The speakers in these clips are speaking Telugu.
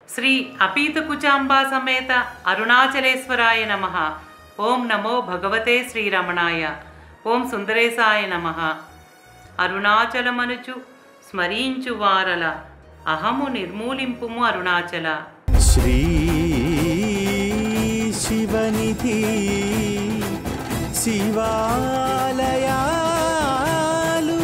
శ్రీ అపీత కుచాంబా సమేత అరుణాచలేశ్వరాయ నమ ఓం నమో భగవతే శ్రీరమణాయ ఓం సుందరేశాయ నమ అరుణాచలమనుచు స్మరించు వారల అహము నిర్మూలింపుము అరుణాచల శ్రీ శివనిధి శివాలయాలు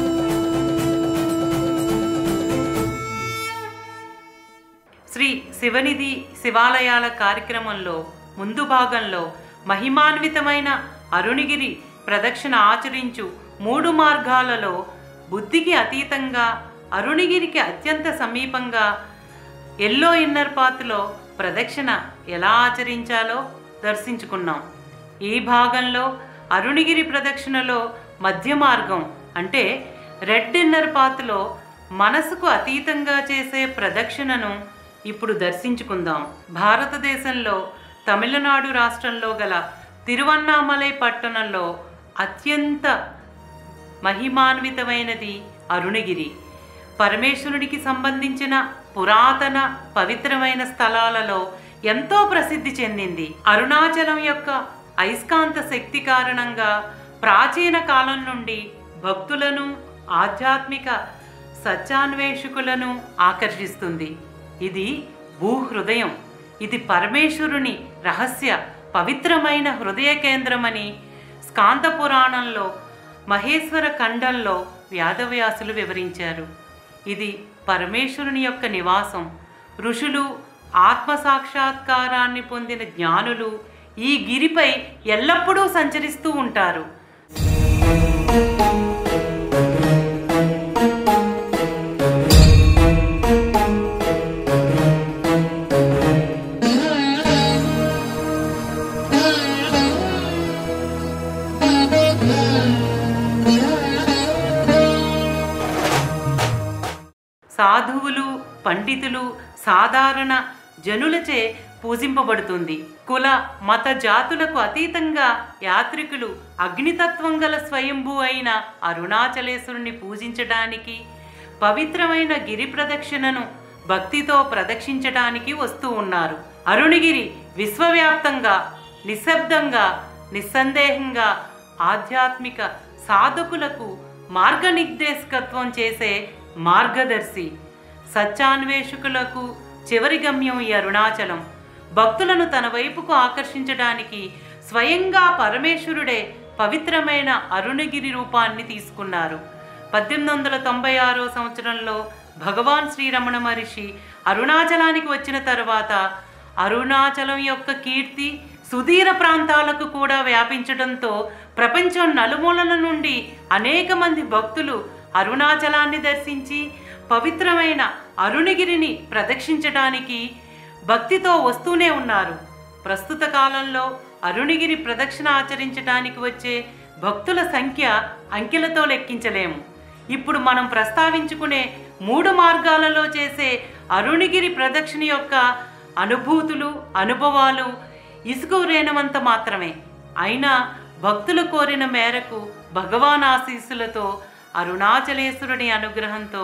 శ్రీ శివనిధి శివాలయాల కార్యక్రమంలో ముందు భాగంలో మహిమాన్వితమైన అరుణగిరి ప్రదక్షిణ ఆచరించు మూడు మార్గాలలో బుద్ధికి అతీతంగా అరుణగిరికి అత్యంత సమీపంగా ఎల్లో ఇన్నర్ పాత్లో ప్రదక్షిణ ఎలా ఆచరించాలో దర్శించుకున్నాం ఈ భాగంలో అరుణగిరి ప్రదక్షిణలో మధ్య మార్గం అంటే రెడ్ ఇన్నర్ పాత్లో మనసుకు అతీతంగా చేసే ప్రదక్షిణను ఇప్పుడు దర్శించుకుందాం భారతదేశంలో తమిళనాడు రాష్ట్రంలో గల తిరువన్నామలై పట్టణంలో అత్యంత మహిమాన్వితమైనది అరుణగిరి పరమేశ్వరుడికి సంబంధించిన పురాతన పవిత్రమైన స్థలాలలో ఎంతో ప్రసిద్ధి చెందింది అరుణాచలం యొక్క అయస్కాంత శక్తి కారణంగా ప్రాచీన కాలం నుండి భక్తులను ఆధ్యాత్మిక సత్యాన్వేషకులను ఆకర్షిస్తుంది ఇది భూహృదయం ఇది పరమేశ్వరుని రహస్య పవిత్రమైన హృదయ కేంద్రమని స్కాంత పురాణంలో మహేశ్వర ఖండంలో వ్యాధవ్యాసులు వివరించారు ఇది పరమేశ్వరుని యొక్క నివాసం ఋషులు ఆత్మ సాక్షాత్కారాన్ని పొందిన జ్ఞానులు ఈ గిరిపై ఎల్లప్పుడూ సంచరిస్తూ ఉంటారు సాధువులు పండితులు సాధారణ జనులచే పూజింపబడుతుంది కుల మత జాతులకు అతీతంగా యాత్రికులు అగ్నితత్వం గల స్వయంభూ అయిన అరుణాచలేశ్వరుని పూజించడానికి పవిత్రమైన గిరి ప్రదక్షిణను భక్తితో ప్రదక్షించడానికి వస్తూ ఉన్నారు అరుణగిరి విశ్వవ్యాప్తంగా నిశ్శబ్దంగా నిస్సందేహంగా ఆధ్యాత్మిక సాధకులకు మార్గనిర్దేశకత్వం చేసే మార్గదర్శి సత్యాన్వేషకులకు చివరి గమ్యం ఈ అరుణాచలం భక్తులను తన వైపుకు ఆకర్షించడానికి స్వయంగా పరమేశ్వరుడే పవిత్రమైన అరుణగిరి రూపాన్ని తీసుకున్నారు పద్దెనిమిది వందల తొంభై ఆరో సంవత్సరంలో భగవాన్ శ్రీరమణ మహర్షి అరుణాచలానికి వచ్చిన తర్వాత అరుణాచలం యొక్క కీర్తి సుదీర ప్రాంతాలకు కూడా వ్యాపించడంతో ప్రపంచం నలుమూలల నుండి అనేక మంది భక్తులు అరుణాచలాన్ని దర్శించి పవిత్రమైన అరుణగిరిని ప్రదక్షించడానికి భక్తితో వస్తూనే ఉన్నారు ప్రస్తుత కాలంలో అరుణగిరి ప్రదక్షిణ ఆచరించడానికి వచ్చే భక్తుల సంఖ్య అంకెలతో లెక్కించలేము ఇప్పుడు మనం ప్రస్తావించుకునే మూడు మార్గాలలో చేసే అరుణగిరి ప్రదక్షిణ యొక్క అనుభూతులు అనుభవాలు ఇసుక రేణమంత మాత్రమే అయినా భక్తులు కోరిన మేరకు భగవాన్ ఆశీస్సులతో అరుణాచలేశ్వరుని అనుగ్రహంతో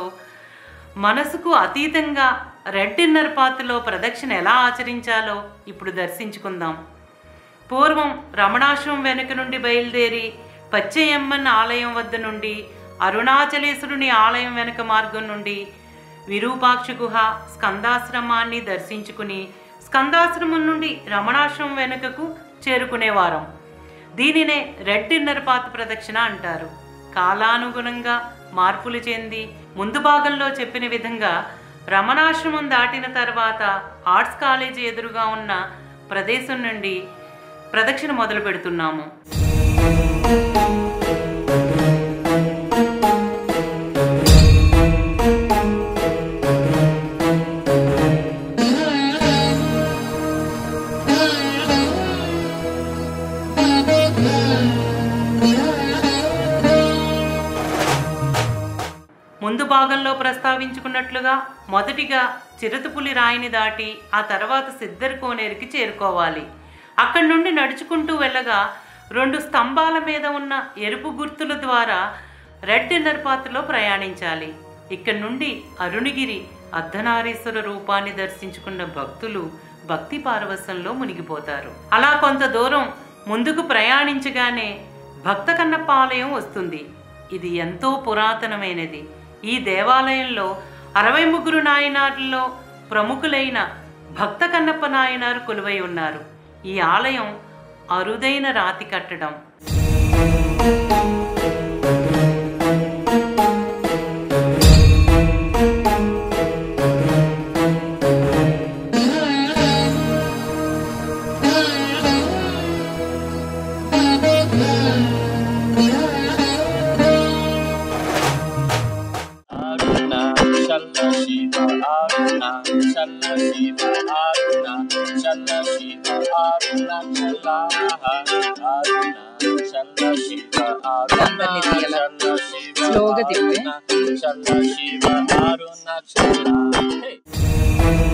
మనసుకు అతీతంగా రెడ్ ఇన్నర్ పాత్రలో ప్రదక్షిణ ఎలా ఆచరించాలో ఇప్పుడు దర్శించుకుందాం పూర్వం రమణాశ్రమం వెనుక నుండి బయలుదేరి పచ్చయమ్మన్ ఆలయం వద్ద నుండి అరుణాచలేశ్వరుని ఆలయం వెనుక మార్గం నుండి విరూపాక్ష గుహ స్కందాశ్రమాన్ని దర్శించుకుని స్కందాశ్రమం నుండి రమణాశ్రమం వెనుకకు చేరుకునేవారం దీనినే రెడ్ ఇన్నర్ పాత్ ప్రదక్షిణ అంటారు కాలానుగుణంగా మార్పులు చెంది ముందు భాగంలో చెప్పిన విధంగా రమణాశ్రమం దాటిన తర్వాత ఆర్ట్స్ కాలేజీ ఎదురుగా ఉన్న ప్రదేశం నుండి ప్రదక్షిణ మొదలు పెడుతున్నాము ముందు భాగంలో ప్రస్తావించుకున్నట్లుగా మొదటిగా చిరుతపులి రాయిని దాటి ఆ తర్వాత సిద్ధర్ కోనేరుకి చేరుకోవాలి అక్కడి నుండి నడుచుకుంటూ వెళ్ళగా రెండు స్తంభాల మీద ఉన్న ఎరుపు గుర్తుల ద్వారా రెడ్ ఇన్నర్ పాత్రలో ప్రయాణించాలి ఇక్కడి నుండి అరుణగిరి అర్ధనారీశ్వర రూపాన్ని దర్శించుకున్న భక్తులు భక్తి పారవస్యంలో మునిగిపోతారు అలా కొంత దూరం ముందుకు ప్రయాణించగానే భక్త కన్నప్ప ఆలయం వస్తుంది ఇది ఎంతో పురాతనమైనది ఈ దేవాలయంలో అరవై ముగ్గురు నాయనార్లలో ప్రముఖులైన భక్త కన్నప్ప నాయనారు కొలువై ఉన్నారు ఈ ఆలయం అరుదైన రాతి కట్టడం Aruna, Shalla Shiva, Aruna, Shalla Shiva, Aruna, Shalla Shiva, Aruna, Shalla, Aruna, Shalla Shiva, Aruna, Shalla Shiva, స్లోగా తిప్పే. Aruna, Shalla Shiva, Aruna, Shalla. Hey.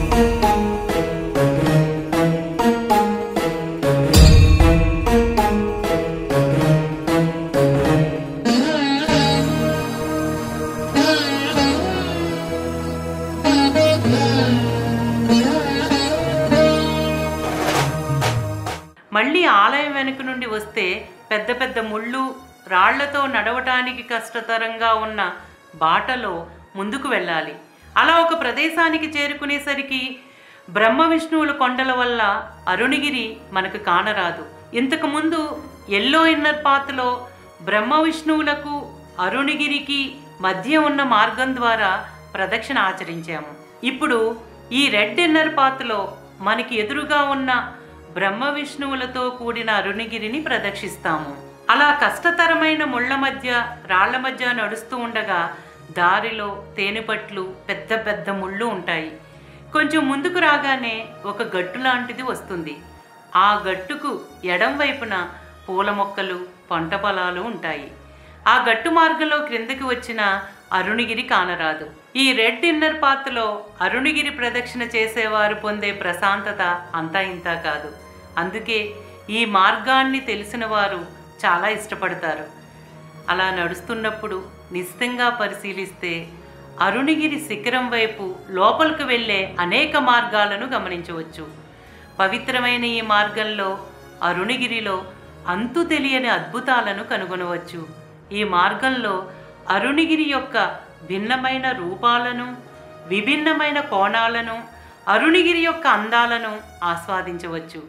మళ్ళీ ఆలయం వెనుక నుండి వస్తే పెద్ద పెద్ద ముళ్ళు రాళ్లతో నడవటానికి కష్టతరంగా ఉన్న బాటలో ముందుకు వెళ్ళాలి అలా ఒక ప్రదేశానికి చేరుకునేసరికి బ్రహ్మ విష్ణువుల కొండల వల్ల అరుణగిరి మనకు కానరాదు ఇంతకు ముందు ఎల్లో ఇన్నర్ పాత్లో బ్రహ్మ విష్ణువులకు అరుణగిరికి మధ్య ఉన్న మార్గం ద్వారా ప్రదక్షిణ ఆచరించాము ఇప్పుడు ఈ రెడ్ ఇన్నర్ పాత్లో మనకి ఎదురుగా ఉన్న బ్రహ్మ విష్ణువులతో కూడిన అరుణగిరిని ప్రదక్షిస్తాము అలా కష్టతరమైన ముళ్ళ మధ్య రాళ్ల మధ్య నడుస్తూ ఉండగా దారిలో తేనెపట్లు పెద్ద పెద్ద ముళ్ళు ఉంటాయి కొంచెం ముందుకు రాగానే ఒక గట్టు లాంటిది వస్తుంది ఆ గట్టుకు ఎడం వైపున పూల మొక్కలు పంట పొలాలు ఉంటాయి ఆ గట్టు మార్గంలో క్రిందకి వచ్చిన అరుణగిరి కానరాదు ఈ రెడ్ ఇన్నర్ పాత్లో అరుణగిరి ప్రదక్షిణ చేసేవారు పొందే ప్రశాంతత అంతా ఇంతా కాదు అందుకే ఈ మార్గాన్ని తెలిసిన వారు చాలా ఇష్టపడతారు అలా నడుస్తున్నప్పుడు నిశ్చితంగా పరిశీలిస్తే అరుణగిరి శిఖరం వైపు లోపలికి వెళ్ళే అనేక మార్గాలను గమనించవచ్చు పవిత్రమైన ఈ మార్గంలో అరుణగిరిలో అంతు తెలియని అద్భుతాలను కనుగొనవచ్చు ఈ మార్గంలో అరుణగిరి యొక్క భిన్నమైన రూపాలను విభిన్నమైన కోణాలను అరుణగిరి యొక్క అందాలను ఆస్వాదించవచ్చు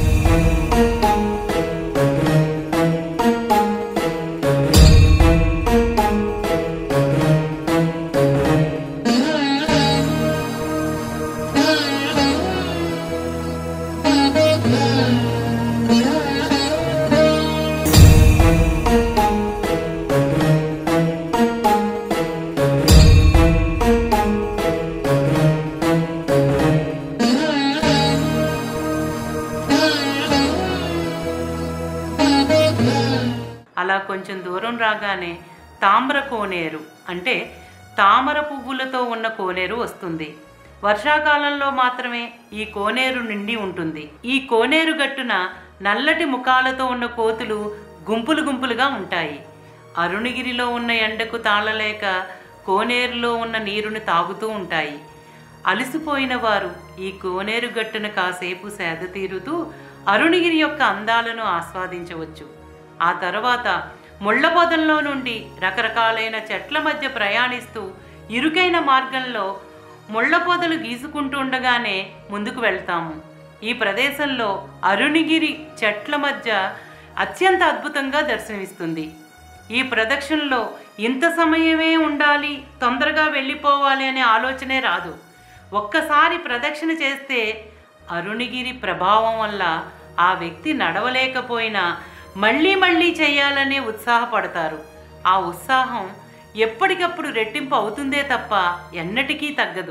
అలా కొంచెం దూరం రాగానే తామ్ర కోనేరు అంటే తామర పువ్వులతో ఉన్న కోనేరు వస్తుంది వర్షాకాలంలో మాత్రమే ఈ కోనేరు నిండి ఉంటుంది ఈ కోనేరు గట్టున నల్లటి ముఖాలతో ఉన్న కోతులు గుంపులు గుంపులుగా ఉంటాయి అరుణగిరిలో ఉన్న ఎండకు తాళలేక కోనేరులో ఉన్న నీరుని తాగుతూ ఉంటాయి అలసిపోయిన వారు ఈ కోనేరు గట్టున కాసేపు సేద తీరుతూ అరుణగిరి యొక్క అందాలను ఆస్వాదించవచ్చు ఆ తర్వాత ముళ్ళ పొదల్లో నుండి రకరకాలైన చెట్ల మధ్య ప్రయాణిస్తూ ఇరుకైన మార్గంలో ముళ్ళ పొదలు గీసుకుంటూ ఉండగానే ముందుకు వెళ్తాము ఈ ప్రదేశంలో అరుణగిరి చెట్ల మధ్య అత్యంత అద్భుతంగా దర్శనమిస్తుంది ఈ ప్రదక్షిణలో ఇంత సమయమే ఉండాలి తొందరగా వెళ్ళిపోవాలి అనే ఆలోచనే రాదు ఒక్కసారి ప్రదక్షిణ చేస్తే అరుణగిరి ప్రభావం వల్ల ఆ వ్యక్తి నడవలేకపోయినా మళ్ళీ మళ్ళీ చేయాలనే ఉత్సాహపడతారు ఆ ఉత్సాహం ఎప్పటికప్పుడు రెట్టింపు అవుతుందే తప్ప ఎన్నటికీ తగ్గదు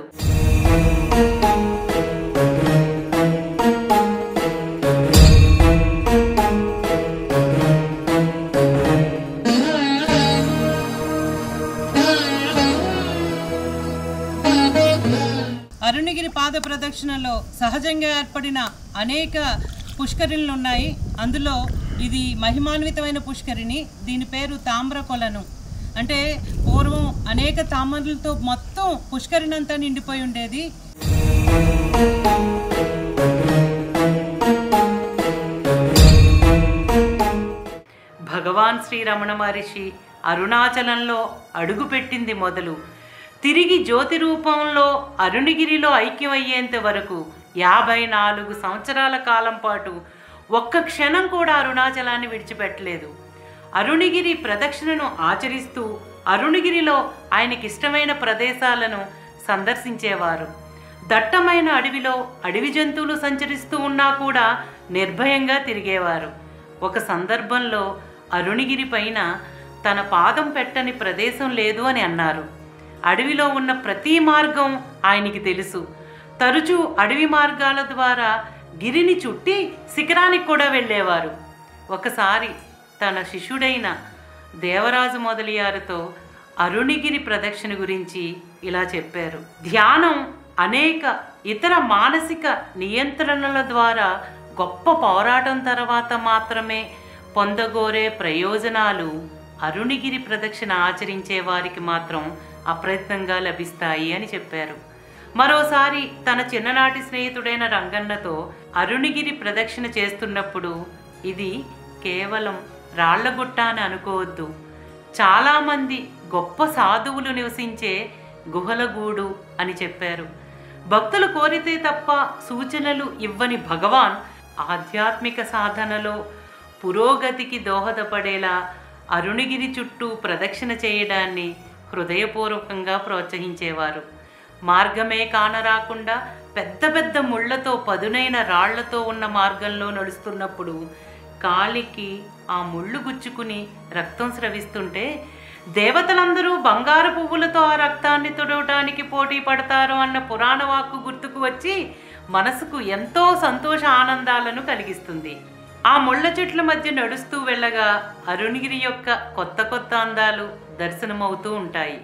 అరుణగిరి పాద ప్రదక్షిణలో సహజంగా ఏర్పడిన అనేక పుష్కరిణులు ఉన్నాయి అందులో ఇది మహిమాన్వితమైన పుష్కరిణి దీని పేరు తామ్ర కొలను అంటే పూర్వం అనేక తామరలతో మొత్తం పుష్కరినంతా నిండిపోయి ఉండేది భగవాన్ శ్రీరమణ మహర్షి అరుణాచలంలో అడుగుపెట్టింది మొదలు తిరిగి జ్యోతి రూపంలో అరుణగిరిలో ఐక్యమయ్యేంత వరకు యాభై నాలుగు సంవత్సరాల కాలం పాటు ఒక్క క్షణం కూడా అరుణాచలాన్ని విడిచిపెట్టలేదు అరుణగిరి ప్రదక్షిణను ఆచరిస్తూ అరుణగిరిలో ఆయనకిష్టమైన ప్రదేశాలను సందర్శించేవారు దట్టమైన అడవిలో అడవి జంతువులు సంచరిస్తూ ఉన్నా కూడా నిర్భయంగా తిరిగేవారు ఒక సందర్భంలో అరుణగిరి పైన తన పాదం పెట్టని ప్రదేశం లేదు అని అన్నారు అడవిలో ఉన్న ప్రతి మార్గం ఆయనకి తెలుసు తరచూ అడవి మార్గాల ద్వారా గిరిని చుట్టి శిఖరానికి కూడా వెళ్ళేవారు ఒకసారి తన శిష్యుడైన దేవరాజు మొదలియారుతో అరుణగిరి ప్రదక్షిణ గురించి ఇలా చెప్పారు ధ్యానం అనేక ఇతర మానసిక నియంత్రణల ద్వారా గొప్ప పోరాటం తర్వాత మాత్రమే పొందగోరే ప్రయోజనాలు అరుణగిరి ప్రదక్షిణ ఆచరించే వారికి మాత్రం అప్రయత్నంగా లభిస్తాయి అని చెప్పారు మరోసారి తన చిన్ననాటి స్నేహితుడైన రంగన్నతో అరుణగిరి ప్రదక్షిణ చేస్తున్నప్పుడు ఇది కేవలం రాళ్లగుట్ట అని అనుకోవద్దు చాలామంది గొప్ప సాధువులు నివసించే గుహలగూడు అని చెప్పారు భక్తులు కోరితే తప్ప సూచనలు ఇవ్వని భగవాన్ ఆధ్యాత్మిక సాధనలో పురోగతికి దోహదపడేలా అరుణగిరి చుట్టూ ప్రదక్షిణ చేయడాన్ని హృదయపూర్వకంగా ప్రోత్సహించేవారు మార్గమే కానరాకుండా పెద్ద పెద్ద ముళ్లతో పదునైన రాళ్లతో ఉన్న మార్గంలో నడుస్తున్నప్పుడు కాలికి ఆ ముళ్ళు గుచ్చుకుని రక్తం స్రవిస్తుంటే దేవతలందరూ బంగారు పువ్వులతో ఆ రక్తాన్ని తుడవటానికి పోటీ పడతారు అన్న పురాణ వాక్కు గుర్తుకు వచ్చి మనసుకు ఎంతో సంతోష ఆనందాలను కలిగిస్తుంది ఆ ముళ్ళ చెట్ల మధ్య నడుస్తూ వెళ్ళగా అరుణగిరి యొక్క కొత్త కొత్త అందాలు దర్శనమవుతూ ఉంటాయి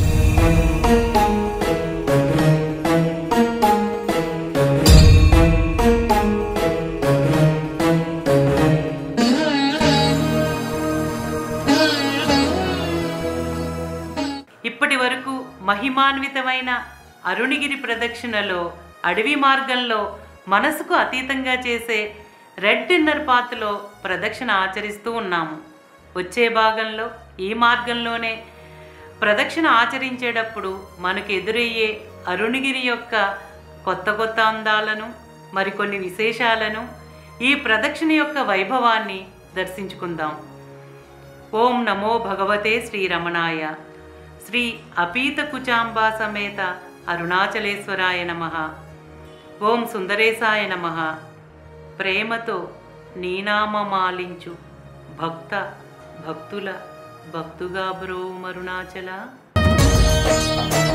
ఇప్పటి వరకు మహిమాన్వితమైన అరుణగిరి ప్రదక్షిణలో అడవి మార్గంలో మనసుకు అతీతంగా చేసే రెడ్ డిన్నర్ పాత్లో ప్రదక్షిణ ఆచరిస్తూ ఉన్నాము వచ్చే భాగంలో ఈ మార్గంలోనే ప్రదక్షిణ ఆచరించేటప్పుడు మనకు ఎదురయ్యే అరుణగిరి యొక్క కొత్త కొత్త అందాలను మరికొన్ని విశేషాలను ఈ ప్రదక్షిణ యొక్క వైభవాన్ని దర్శించుకుందాం ఓం నమో భగవతే శ్రీరమణాయ శ్రీ అపీత కుచాంబా సమేత అరుణాచలేశ్వరాయ నమ ఓం సుందరేశాయ నమ ప్రేమతో నీనామమాలించు భక్త భక్తుల భక్తుగా బ్రోమరుణాచల